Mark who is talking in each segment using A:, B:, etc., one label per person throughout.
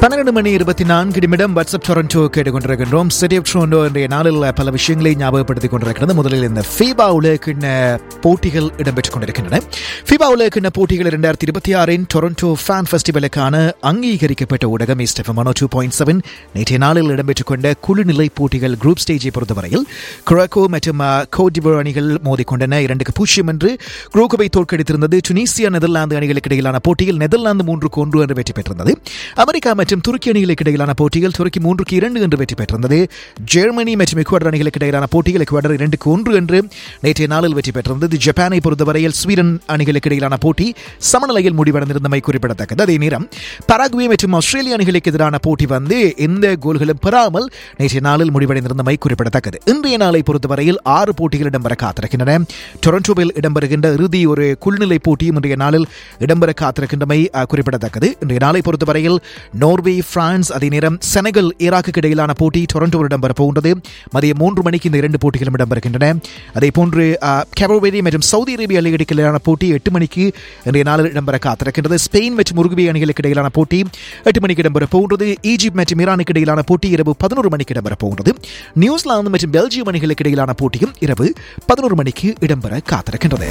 A: பன்னிரண்டு மணி இருபத்தி நான்கு நிமிடம் வாட்ஸ்அப் டொரண்டோ கேட்டுக்கொண்டிருக்கின்றோம் சிட்டி ஆஃப் டொரண்டோ என்ற நாளில் பல விஷயங்களை ஞாபகப்படுத்திக் கொண்டிருக்கிறது முதலில் இந்த ஃபீபா உலகிண்ண போட்டிகள் இடம்பெற்றுக் கொண்டிருக்கின்றன ஃபீபா உலகிண்ண போட்டிகள் இரண்டாயிரத்தி இருபத்தி ஆறின் டொரண்டோ ஃபேன் ஃபெஸ்டிவலுக்கான அங்கீகரிக்கப்பட்ட ஊடகம் இஸ்டெஃபம் ஒன் டூ பாயிண்ட் செவன் நேற்றைய நாளில் இடம்பெற்றுக் கொண்ட குழுநிலை போட்டிகள் குரூப் ஸ்டேஜை பொறுத்தவரையில் குரக்கோ மற்றும் கோடிவர் அணிகள் மோதிக்கொண்டன இரண்டுக்கு பூஜ்ஜியம் என்று குரோக்கோவை தோற்கடித்திருந்தது டுனீசியா நெதர்லாந்து அணிகளுக்கு இடையிலான போட்டியில் நெதர்லாந்து மூன்றுக்கு ஒன்று என்று வெற்றி பெற்றிருந்தது அமெரிக்கா மற்றும் துருக்கி அணிகளுக்கு இடையிலான போட்டியில் துருக்கி மூன்றுக்கு இரண்டு என்று வெற்றி பெற்றிருந்தது ஜெர்மனி மற்றும் எக்வாடர் அணிகளுக்கு இடையிலான போட்டியில் எக்வாடர் இரண்டுக்கு ஒன்று என்று நேற்றைய நாளில் வெற்றி பெற்றிருந்தது ஜப்பானை பொறுத்தவரையில் ஸ்வீடன் அணிகளுக்கு இடையிலான போட்டி சமநிலையில் முடிவடைந்திருந்தமை குறிப்பிடத்தக்கது அதே நேரம் பராகுவே மற்றும் ஆஸ்திரேலிய அணிகளுக்கு எதிரான போட்டி வந்து எந்த கோல்களும் பெறாமல் நேற்றைய நாளில் முடிவடைந்திருந்தமை குறிப்பிடத்தக்கது இன்றைய நாளை பொறுத்தவரையில் ஆறு போட்டிகள் இடம்பெற காத்திருக்கின்றன டொரண்டோவில் இடம்பெறுகின்ற இறுதி ஒரு குள்நிலை போட்டியும் இன்றைய நாளில் இடம்பெற காத்திருக்கின்றமை அஹ், குறிப்பிடத்தக்கது இன்றைய நாளை பொறுத்தவரையில் நோர்வே பிரான்ஸ் அதே நேரம் செனகல் ஈராக்கு இடையிலான போட்டி டொரண்டோவில் இடம்பெற போகின்றது மதியம் மூன்று மணிக்கு இந்த இரண்டு போட்டிகளும் இடம்பெறுகின்றன அதே போன்று கெபோவேரி மற்றும் சவுதி அரேபிய அணிகளுக்கு இடையிலான போட்டி எட்டு மணிக்கு இன்றைய நாளில் இடம்பெற காத்திருக்கின்றது ஸ்பெயின் மற்றும் உருகுவே அணிகளுக்கு இடையிலான போட்டி எட்டு மணிக்கு இடம்பெற போகின்றது ஈஜிப்ட் மற்றும் ஈரானுக்கு இடையிலான போட்டி இரவு பதினோரு மணிக்கு இடம்பெற போகின்றது நியூசிலாந்து மற்றும் பெல்ஜியம் அணிகளுக்கு இடையிலான போட்டியும் இரவு பதினோரு மணிக்கு இடம்பெற காத்திருக்கின்றது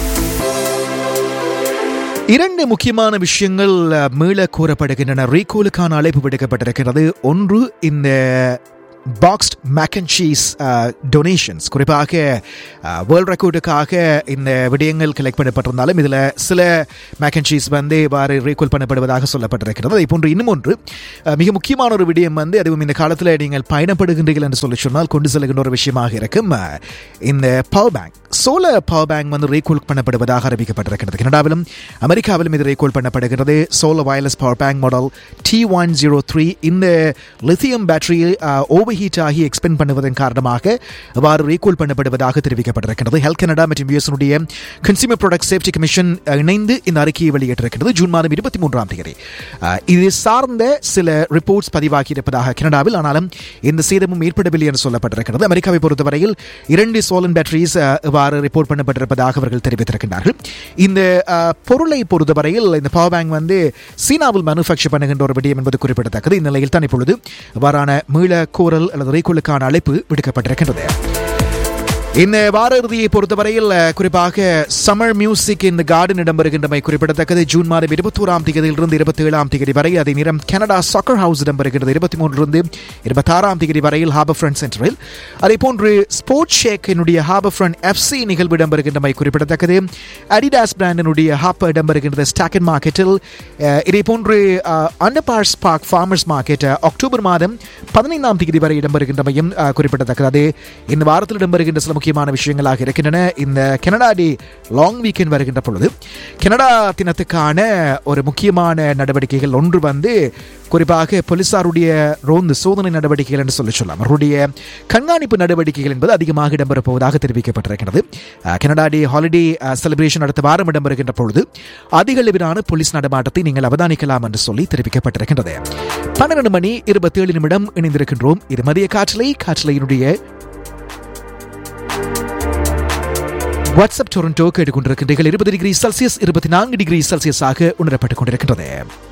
A: இரண்டு முக்கியமான விஷயங்கள் அஹ், மீள கூறப்படுகின்றன ரீகோலுக்கான அழைப்பு விடுக்கப்பட்டிருக்கிறது ஒன்று இந்த boxed mac and cheese donations குறிப்பாக வேர்ல்ட் ரெக்கார்டுக்காக இந்த விடயங்கள் கலெக்ட் பண்ணப்பட்டிருந்தாலும் இதில் சில மேக் அண்ட் சீஸ் வந்து இவ்வாறு ரீகோல் பண்ணப்படுவதாக சொல்லப்பட்டிருக்கிறது அதே போன்று இன்னும் ஒன்று அஹ், மிக முக்கியமான ஒரு விடயம் வந்து அதுவும் இந்த காலத்தில் நீங்கள் பயணப்படுகின்றீர்கள் என்று சொல்லி சொன்னால் கொண்டு செல்கின்ற ஒரு விஷயமாக இருக்கும் அஹ், இந்த power bank solar power bank வந்து ரீகோல் பண்ணப்படுவதாக அறிவிக்கப்பட்டிருக்கிறது கனடாவிலும் அமெரிக்காவிலும் இது ரீகோல் பண்ணப்படுகிறது solar wireless power bank model T one zero three இந்த லித்தியம் பேட்டரியை ஓவர் ஹீட் ஆகி எக்ஸ்பெண்ட் பண்ணுவதன் காரணமாக அவ்வாறு ரீகோல் பண்ணப்படுவதாக தெரிவிக்கப்பட்டிருக்கிறது ஹெல்த் கனடா மற்றும் யுஎஸ்னுடைய கன்சியூமர் ப்ராடக்ட் சேஃப்டி கமிஷன் இணைந்து இந்த அறிக்கையை வெளியிட்டிருக்கிறது ஜூன் மாதம் இருபத்தி மூன்றாம் தேதி அஹ், இது சார்ந்த சில ரிப்போர்ட்ஸ் பதிவாகி இருப்பதாக கனடாவில் ஆனாலும் எந்த சேதமும் ஏற்படவில்லை என்று சொல்லப்பட்டிருக்கிறது அமெரிக்காவை பொறுத்தவரையில் இரண்டு சோலன் பேட்டரிஸ் இவ்வாறு ரிப்போர்ட் பண்ணப்பட்டிருப்பதாக அவர்கள் தெரிவித்திருக்கிறார்கள் இந்த அஹ், பொருளை பொறுத்தவரையில் இந்த பவர் பேங்க் வந்து சீனாவில் மேனுஃபேக்சர் பண்ணுகின்ற ஒரு விடயம் என்பது குறிப்பிடத்தக்கது இந்நிலையில் தான் இப்பொழுது இவ்வாறான மீள கோரல் அல்லது ரீகோலுக்கான அழைப்பு விடுக்கப்பட்டிருக்கின்றது இந்த வார இறுதியை பொறுத்தவரையில் அஹ், குறிப்பாக சம்மர் மியூசிக் இந்த கார்டன் இடம்பெறுகின்றமை குறிப்பிடத்தக்கது ஜூன் மாதம் இருபத்தோராம் தேதியிலிருந்து இருபத்தி ஏழாம் தேதி வரை அதே நேரம் கனடா சாக்கர் ஹவுஸ் இடம்பெறுகிறது இருபத்தி மூன்றிலிருந்து இருபத்தாறாம் தேதி வரையில் ஹார்பர் ஃப்ரண்ட் சென்டரில் அதே போன்று ஸ்போர்ட்ஸ் ஷேக்கினுடைய ஹார்பர் ஃப்ரண்ட் எஃப்சி நிகழ்வு இடம்பெறுகின்றமை குறிப்பிடத்தக்கது அடிடாஸ் பிராண்டினுடைய ஹாப்பர் இடம்பெறுகின்றது ஸ்டாக்கன் மார்க்கெட்டில் அஹ், இதே போன்று underpass park farmers market October மாதம் பதினைந்தாம் தேதி வரை இடம்பெறுகின்றமையும் அஹ், குறிப்பிடத்தக்கது அது இந்த வாரத்தில் இடம்பெறுகின்ற சில முக்கியமான விஷயங்களாக இருக்கின்றன இந்த கனடா டே லாங் வீக்கெண்ட் வருகின்ற பொழுது கனடா தினத்துக்கான ஒரு முக்கியமான நடவடிக்கைகள் ஒன்று வந்து குறிப்பாக போலீசாருடைய ரோந்து சோதனை நடவடிக்கைகள் என்று சொல்லி சொல்லலாம் அவருடைய கண்காணிப்பு நடவடிக்கைகள் என்பது அதிகமாக இடம்பெறப் போவதாக தெரிவிக்கப்பட்டிருக்கிறது அஹ், கனடா டே ஹாலிடே செலிப்ரேஷன் அடுத்த வாரம் இடம்பெறுகின்ற பொழுது அதிக அளவிலான போலீஸ் நடமாட்டத்தை நீங்கள் அவதானிக்கலாம் என்று சொல்லி தெரிவிக்கப்பட்டிருக்கின்றது பன்னிரண்டு மணி இருபத்தி ஏழு நிமிடம் இணைந்திருக்கின்றோம் இது மதிய காற்றலை காற்றலையினுடைய வாட்ஸ்அப் டொரண்டோ கேட்டுக்கொண்டிருக்கின்றீர்கள் இருபது டிகிரி செல்சியஸ் இருபத்தி நான்கு டிகிரி செல்சியஸாக உணரப்பட்டுக் கொண்டிருக்கின்றது